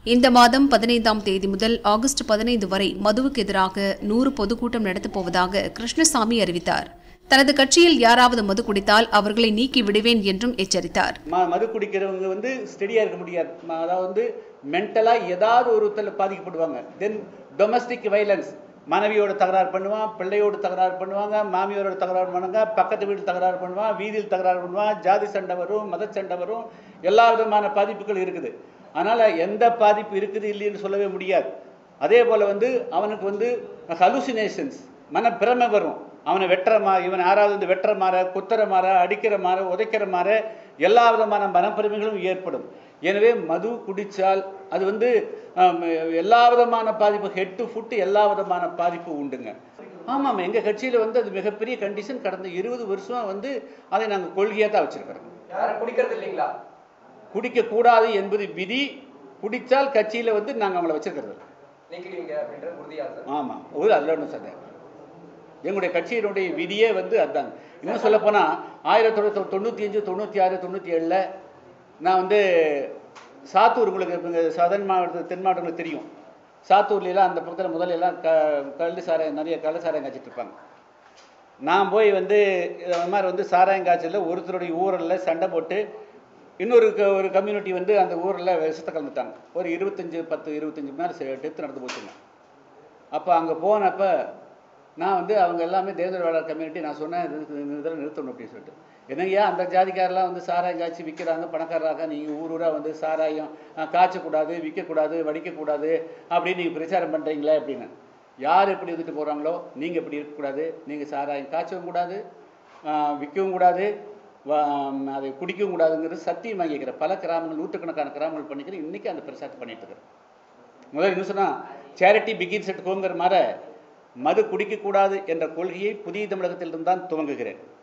இந்த மாதம் பதினைந்தாம் தேதி முதல் ஆகஸ்ட் பதினைந்து வரை மதுவுக்கு எதிராக நூறு பொதுக்கூட்டம் நடத்தப் போவதாக கிருஷ்ணசாமி அறிவித்தார் தனது கட்சியில் யாராவது மது குடித்தால் அவர்களை நீக்கி விடுவேன் என்றும் எச்சரித்தார் ம மது குடிக்கிறவங்க வந்து ஸ்டெடியாக இருக்க முடியாது ம- அதாவது வந்து மென்டலாக ஏதாவது ஒரு விதத்தில் பாதிக்கப்படுவாங்க தென் டொமஸ்டிக் வைலன்ஸ் மனைவியோட தகராறு பண்ணுவான் பிள்ளையோட தகராறு பண்ணுவாங்க மாமியாரோட தகராறு பண்ணுவாங்க பக்கத்து வீட்டில் தகராறு பண்ணுவான் வீதியில் தகராறு பண்ணுவான் ஜாதி சண்டை வரும் மத சண்டை வரும் எல்லா விதமான பாதிப்புகள் இருக்குது அதனால் எந்த பாதிப்பு இருக்குது இல்லைன்னு சொல்லவே முடியாது அதே போல் வந்து அவனுக்கு வந்து ஹலுசினேஷன்ஸ் மன பிரமை வரும் அவனை வெட்டுற மா இவன் யாராவது வந்து வெட்டுற மாற குத்துற மாற அடிக்கிற மாற உதைக்கிற மாற எல்லா விதமான மனப்பிரமைகளும் ஏற்படும் எனவே மது குடித்தால் அது வந்து ஆம், எல்லா விதமான பாதிப்பு ஹெட் டு ஃபுட் எல்லா விதமான பாதிப்பு உண்டுங்க ஆமாம் எங்கள் கட்சியில் வந்து அது மிகப்பெரிய கண்டிஷன் கடந்த இருபது வருஷமா வந்து அதை நாங்கள் கொள்கையாக தான் வச்சுருக்கிறோம் யாரும் குடிக்கிறது இல்லைங்களா குடிக்கக்கூடாது என்பது விதி குடித்தால் கட்சியில் வந்து நாங்கள் அவங்கள வச்சிருக்கிறது இல்ல. நீக்கிடுவீங்க அப்படின்ற உறுதியா சார் ஆமாம் ஒரு அதில் ஒன்றும் சந்தேகம் எங்களுடைய கட்சியினுடைய விதியே வந்து அதுதான் இன்னும் சொல்ல போனால் ஆயிரத்தி தொள்ளாயிரத்தி தொண்ணூற்றி அஞ்சு தொண்ணூற்றி ஆறு தொண்ணூற்றி ஏழில் நான் வந்து சாத்தூர் உங்களுக்கு இங்க சதன் மாவட்ட தென் மாவட்டங்களுக்கு தெரியும் சாத்தூர்லாம் அந்த பக்கத்தில் முதல்ல எல்லாம் க கள்ளு சாராயம் நிறைய கள்ள சாராயம் காய்ச்சிட்டு இருப்பாங்க நான் போய் வந்து இது மாதிரி வந்து சாராயம் காய்ச்சலில் ஒருத்தருடைய ஊரில் சண்டை போட்டு இன்னொரு க- ஒரு கம்யூனிட்டி வந்து அந்த ஊரில் விஷத்தை கலந்துட்டாங்க ஒரு இருபத்தஞ்சு பத்து இருபத்தஞ்சு மணி நேரம் டெத்து நடந்து போச்சுங்க அப்போ அங்கே போனப்ப நான் வந்து அவங்க எல்லாமே தேவேந்திர வேளாண் கம்யூனிட்டி நான் சொன்னேன் இது இது- இந்த இதில் நிறுத்தணும் அப்படின்னு சொல்லிட்டு என்னங்கய்யா அந்த ஜாதிக்காரெல்லாம் வந்து சாராயம் காய்ச்சி விற்கிறாங்க பணக்காரராக நீங்கள் ஊர் ஊராக வந்து சாராயம் அஹ், காய்ச்சக்கூடாது விற்கக்கூடாது வடிக்கக்கூடாது அப்படின்னு நீங்கள் பிரச்சாரம் பண்ணுறீங்களே அப்படின்னு யார் எப்படி வந்துட்டு போகிறாங்களோ நீங்கள் எப்படி இருக்கக்கூடாது நீங்கள் சாராயம் காய்ச்சவும் கூடாது அஹ், விற்கவும் கூடாது வ- அதை குடிக்கவும் கூடாதுங்கிறது சத்தியம் வாங்கிக்கிற பல கிராமங்கள் நூற்றுக்கணக்கான கிராமங்கள் பண்ணிக்கிறேன் இன்றைக்கி அந்த பிரச்சாரத்தை பண்ணிட்டு இருக்கிறேன் முதல்ல என்ன சொன்னா சேரிட்டி பிகின்ஸ் அட் ஹோம்ங்கிற மாதிரி மது குடிக்கக்கூடாது என்ற கொள்கையை புதிய தமிழகத்திலிருந்து தான் துவங்குகிறேன்